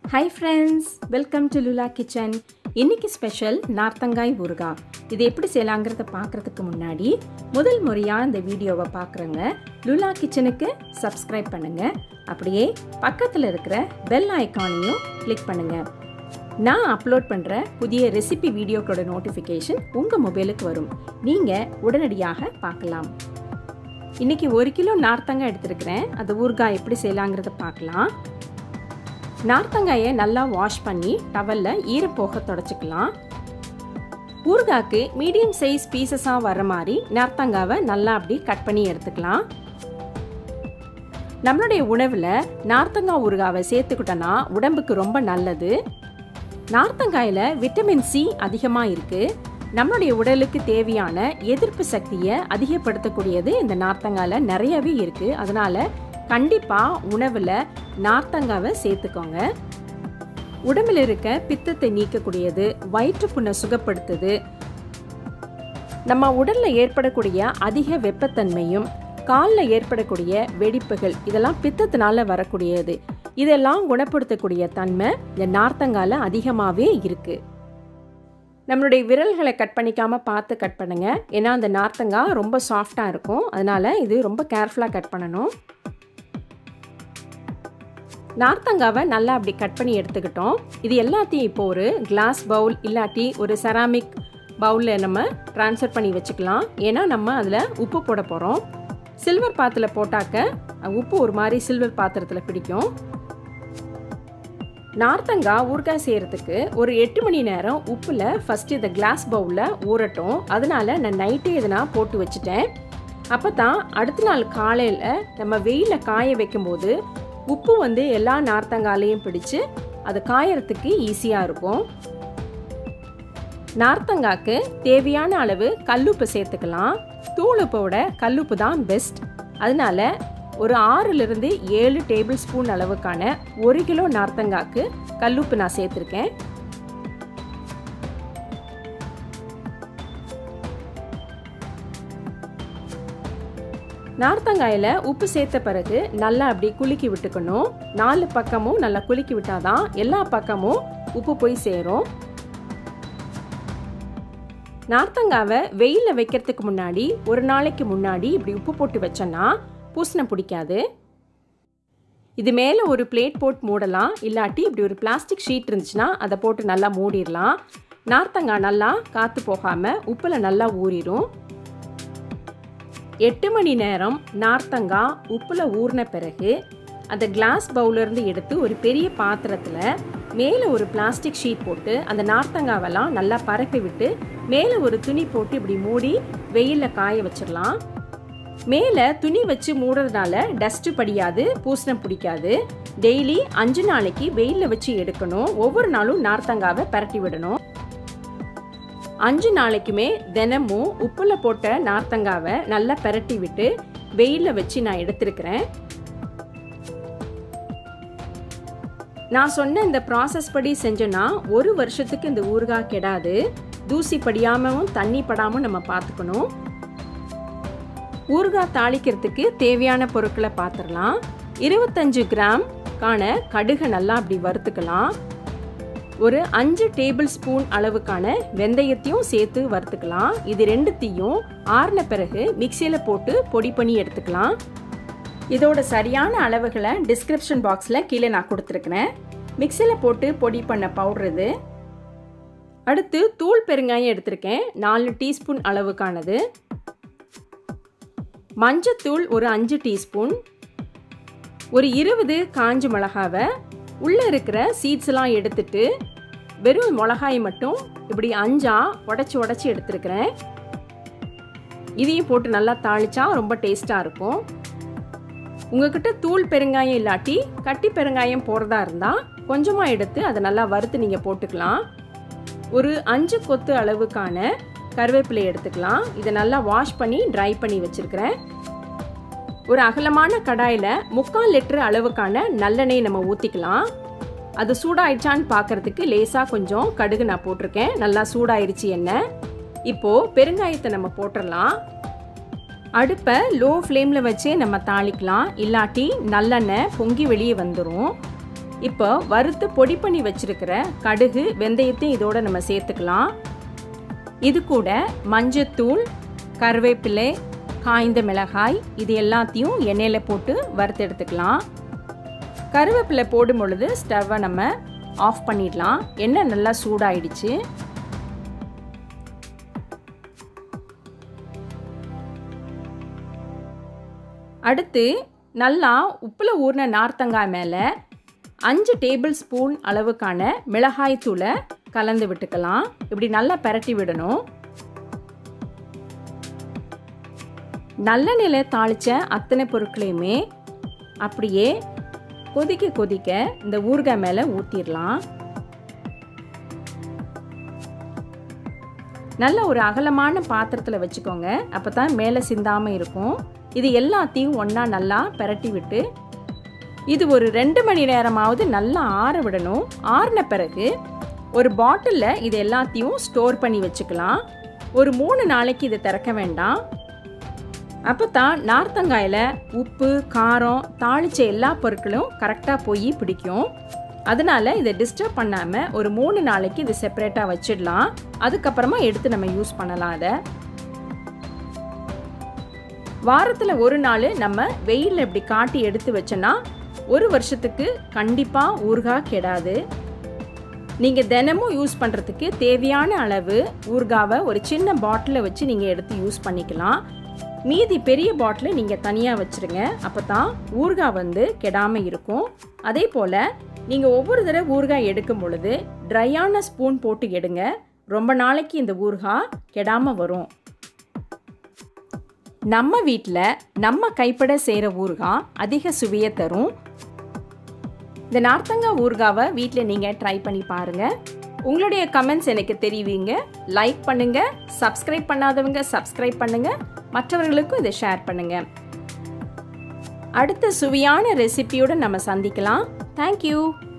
hi friends welcome to Lula kitchen இன்னைக்கு special நார்த்தங்காய் ஊறுகாய் இது எப்படி செய்யலாங்கிறத பார்க்குறதுக்கு முன்னாடி முதல் முறையாக இந்த வீடியோவை பார்க்குறவங்க லுலா கிச்சனுக்கு சப்ஸ்கிரைப் பண்ணுங்கள் அப்படியே பக்கத்தில் இருக்கிற பெல் ஐக்கானையும் கிளிக் பண்ணுங்கள் நான் அப்லோட் பண்ணுற புதிய ரெசிபி வீடியோக்களோட நோட்டிஃபிகேஷன் உங்கள் மொபைலுக்கு வரும் நீங்கள் உடனடியாக பார்க்கலாம் இன்றைக்கி ஒரு கிலோ நார்த்தங்காய் எடுத்துருக்கிறேன் அந்த ஊறுகாய் எப்படி செய்யலாங்கிறத பார்க்கலாம் நார்த்தங்காயை நல்லா வாஷ் பண்ணி டவலில் ஈரப்போக தொடச்சிக்கலாம் ஊறுகாய்க்கு மீடியம் சைஸ் பீசஸாக வர மாதிரி நார்த்தங்காவை நல்லா அப்படி கட் பண்ணி எடுத்துக்கலாம் நம்மளுடைய உணவில் நார்த்தங்காய் ஊறுகாவை சேர்த்துக்கிட்டோன்னா உடம்புக்கு ரொம்ப நல்லது நார்த்தங்காயில் விட்டமின் சி அதிகமாக இருக்குது நம்மளுடைய உடலுக்கு தேவையான எதிர்ப்பு சக்தியை அதிகப்படுத்தக்கூடியது இந்த நார்த்தங்காயில் நிறையவே இருக்குது அதனால் கண்டிப்பாக உணவில் நார்த்தங்காவை சேர்த்துக்கோங்க உடம்பில் இருக்க பித்தத்தை நீக்கக்கூடியது வயிற்றுப்புண்ணை சுகப்படுத்துது நம்ம உடலில் ஏற்படக்கூடிய அதிக வெப்பத்தன்மையும் காலில் ஏற்படக்கூடிய வெடிப்புகள் இதெல்லாம் பித்தத்தினால வரக்கூடியது இதெல்லாம் குணப்படுத்தக்கூடிய தன்மை இந்த நார்த்தங்கால அதிகமாகவே இருக்குது நம்மளுடைய விரல்களை கட் பண்ணிக்காமல் பார்த்து கட் பண்ணுங்கள் ஏன்னா அந்த நார்த்தங்காய் ரொம்ப சாஃப்டாக இருக்கும் அதனால் இது ரொம்ப கேர்ஃபுல்லாக கட் பண்ணணும் நார்த்தங்காவை நல்லா அப்படி கட் பண்ணி எடுத்துக்கிட்டோம் இது எல்லாத்தையும் இப்போ ஒரு கிளாஸ் பவுல் இல்லாட்டி ஒரு செராமிக் பவுலில் நம்ம ட்ரான்ஸ்ஃபர் பண்ணி வச்சுக்கலாம் ஏன்னா நம்ம அதில் உப்பு போட போகிறோம் சில்வர் பாத்திரத்தில் போட்டாக்க உப்பு ஒரு மாதிரி சில்வர் பாத்திரத்தில் பிடிக்கும் நார்த்தங்காய் ஊறுகாய் செய்கிறதுக்கு ஒரு எட்டு மணி நேரம் உப்பில் ஃபஸ்ட்டு இந்த கிளாஸ் பவுலில் ஊறட்டும் அதனால நான் நைட்டே இதை நான் போட்டு வச்சுட்டேன் அப்போ தான் அடுத்த நாள் காலையில் நம்ம வெயிலில் காய வைக்கும்போது உப்பு வந்து எல்லா நார்த்தங்காலையும் பிடிச்சு அது காயறதுக்கு ஈஸியாக இருக்கும் நார்த்தங்காய்க்கு தேவையான அளவு கல்லுப்பு சேர்த்துக்கலாம் தூளுப்போட கல்லுப்பு தான் பெஸ்ட் அதனால ஒரு ஆறுலேருந்து ஏழு டேபிள் ஸ்பூன் அளவுக்கான ஒரு கிலோ நார்த்தங்காய்க்கு கல்லுப்பு நான் சேர்த்துருக்கேன் நார்த்தங்காயில் உப்பு சேர்த்த பிறகு நல்லா அப்படி குலுக்கி விட்டுக்கணும் நாலு பக்கமும் நல்லா குலுக்கி விட்டாதான் எல்லா பக்கமும் உப்பு போய் சேரும் நார்த்தங்காவை வெயிலில் வைக்கிறதுக்கு முன்னாடி ஒரு நாளைக்கு முன்னாடி இப்படி உப்பு போட்டு வச்சோன்னா பூசணை பிடிக்காது இது மேலே ஒரு பிளேட் போட்டு மூடலாம் இல்லாட்டி இப்படி ஒரு பிளாஸ்டிக் ஷீட் இருந்துச்சுன்னா அதை போட்டு நல்லா மூடிடலாம் நார்த்தங்காய் நல்லா காற்று போகாமல் உப்பில் நல்லா ஊறிடும் எட்டு மணி நேரம் நார்த்தங்காய் உப்பில் ஊறின பிறகு அந்த கிளாஸ் பவுலேருந்து எடுத்து ஒரு பெரிய பாத்திரத்தில் மேலே ஒரு பிளாஸ்டிக் ஷீட் போட்டு அந்த நார்த்தங்காவெல்லாம் நல்லா பரப்பி விட்டு மேலே ஒரு துணி போட்டு இப்படி மூடி வெயிலில் காய வச்சிடலாம் மேலே துணி வச்சு மூடுறதுனால டஸ்ட்டு படியாது பூசணம் பிடிக்காது டெய்லி அஞ்சு நாளைக்கு வெயிலில் வச்சு எடுக்கணும் ஒவ்வொரு நாளும் நார்த்தங்காவை பரட்டி விடணும் அஞ்சு நாளைக்குமே தினமும் உப்பில் போட்ட நார்த்தங்காவை நல்லா பரட்டி விட்டு வெயிலில் வச்சு நான் எடுத்திருக்கிறேன் நான் சொன்ன இந்த ப்ராசஸ் படி செஞ்சோன்னா ஒரு வருஷத்துக்கு இந்த ஊறுகாய் கெடாது தூசி படியாமவும் தண்ணி படாமல் நம்ம பார்த்துக்கணும் ஊறுகாய் தாளிக்கிறதுக்கு தேவையான பொருட்களை பார்த்துடலாம் இருபத்தஞ்சு கிராம் காண கடுகை நல்லா அப்படி வறுத்துக்கலாம் ஒரு அஞ்சு டேபிள் ஸ்பூன் அளவுக்கான வெந்தயத்தையும் சேர்த்து வறுத்துக்கலாம் இது ரெண்டுத்தையும் ஆறின பிறகு மிக்சியில் போட்டு பொடி பண்ணி எடுத்துக்கலாம் இதோட சரியான அளவுகளை டிஸ்கிரிப்ஷன் பாக்ஸில் கீழே நான் கொடுத்துருக்குறேன் மிக்சியில் போட்டு பொடி பண்ண பவுடர் இது அடுத்து தூள் பெருங்காயம் எடுத்திருக்கேன் நாலு டீஸ்பூன் அளவுக்கானது மஞ்சத்தூள் ஒரு அஞ்சு டீஸ்பூன் ஒரு இருபது காஞ்ச மிளகாவை உள்ளே இருக்கிற சீட்ஸ்லாம் எடுத்துட்டு வெறும் மிளகாய் மட்டும் இப்படி அஞ்சா உடச்சி உடச்சி எடுத்துருக்கிறேன் இதையும் போட்டு நல்லா தாளிச்சா ரொம்ப டேஸ்ட்டாக இருக்கும் உங்ககிட்ட தூள் பெருங்காயம் இல்லாட்டி கட்டி பெருங்காயம் போடுறதா இருந்தால் கொஞ்சமாக எடுத்து அதை நல்லா வறுத்து நீங்கள் போட்டுக்கலாம் ஒரு அஞ்சு கொத்து அளவுக்கான கருவேப்பிலை எடுத்துக்கலாம் இதை நல்லா வாஷ் பண்ணி ட்ரை பண்ணி வச்சுருக்கிறேன் ஒரு அகலமான கடாயில் முக்கால் லிட்டர் அளவுக்கான நல்லெண்ணெய் நம்ம ஊற்றிக்கலாம் அது சூடாயிடுச்சான்னு பார்க்குறதுக்கு லேசாக கொஞ்சம் கடுகு நான் போட்டிருக்கேன் நல்லா சூடாயிருச்சு எண்ணெய் இப்போது பெருங்காயத்தை நம்ம போட்டுடலாம் அடுப்பை லோ ஃப்ளேமில் வச்சு நம்ம தாளிக்கலாம் இல்லாட்டி நல்லெண்ணெய் பொங்கி வெளியே வந்துடும் இப்போ வறுத்து பொடி பண்ணி வச்சிருக்கிற கடுகு வெந்தயத்தையும் இதோட நம்ம சேர்த்துக்கலாம் இது கூட மஞ்சத்தூள் கருவேப்பிலை காய்ந்த மிளகாய் இது எல்லாத்தையும் எண்ணெயில் போட்டு வறுத்து எடுத்துக்கலாம் கருவேப்பிலை போடும் பொழுது ஸ்டவ்வை நம்ம ஆஃப் பண்ணிடலாம் எண்ணெய் நல்லா சூடாயிடுச்சு அடுத்து நல்லா உப்பில் ஊறின நார்த்தங்காய் மேலே அஞ்சு டேபிள் ஸ்பூன் அளவுக்கான மிளகாய் தூளை கலந்து விட்டுக்கலாம் இப்படி நல்லா பரட்டி விடணும் நல்லெண்ணெயில் தாளித்த அத்தனை பொருட்களையுமே அப்படியே கொதிக்க கொதிக்க இந்த ஊறுகாய் மேலே ஊற்றிடலாம் நல்ல ஒரு அகலமான பாத்திரத்தில் வச்சுக்கோங்க அப்போ தான் மேலே சிந்தாமல் இருக்கும் இது எல்லாத்தையும் ஒன்றா நல்லா பரட்டி விட்டு இது ஒரு ரெண்டு மணி நேரமாவது நல்லா ஆற விடணும் ஆறின பிறகு ஒரு பாட்டிலில் இது எல்லாத்தையும் ஸ்டோர் பண்ணி வச்சுக்கலாம் ஒரு மூணு நாளைக்கு இதை திறக்க வேண்டாம் அப்போ தான் நார்த்தங்காயில் உப்பு காரம் தாளித்த எல்லா பொருட்களும் கரெக்டாக போய் பிடிக்கும் அதனால் இதை டிஸ்டர்ப் பண்ணாமல் ஒரு மூணு நாளைக்கு இது செப்பரேட்டாக வச்சிடலாம் அதுக்கப்புறமா எடுத்து நம்ம யூஸ் பண்ணலாம் அதை வாரத்தில் ஒரு நாள் நம்ம வெயிலில் இப்படி காட்டி எடுத்து வச்சோன்னா ஒரு வருஷத்துக்கு கண்டிப்பாக ஊறுகாய் கெடாது நீங்கள் தினமும் யூஸ் பண்ணுறதுக்கு தேவையான அளவு ஊறுகாவை ஒரு சின்ன பாட்டிலில் வச்சு நீங்கள் எடுத்து யூஸ் பண்ணிக்கலாம் மீதி பெரிய பாட்டில் நீங்கள் தனியாக வச்சுருங்க அப்போ தான் ஊறுகாய் வந்து கெடாமல் இருக்கும் அதே போல் நீங்கள் ஒவ்வொரு தடவை ஊறுகாய் எடுக்கும் பொழுது ட்ரையான ஸ்பூன் போட்டு எடுங்க ரொம்ப நாளைக்கு இந்த ஊறுகாய் கெடாமல் வரும் நம்ம வீட்டில் நம்ம கைப்பட செய்கிற ஊறுகாய் அதிக சுவையை தரும் இந்த நார்த்தங்காய் ஊறுகாவை வீட்டில் நீங்கள் ட்ரை பண்ணி பாருங்கள் உங்களுடைய கமெண்ட்ஸ் எனக்கு தெரிவிங்க லைக் பண்ணுங்க சப்ஸ்கிரைப் பண்ணாதவங்க சப்ஸ்கிரைப் பண்ணுங்க மற்றவர்களுக்கும் இதை ஷேர் பண்ணுங்க அடுத்த சுவையான ரெசிபியோடு நம்ம சந்திக்கலாம் தேங்க்யூ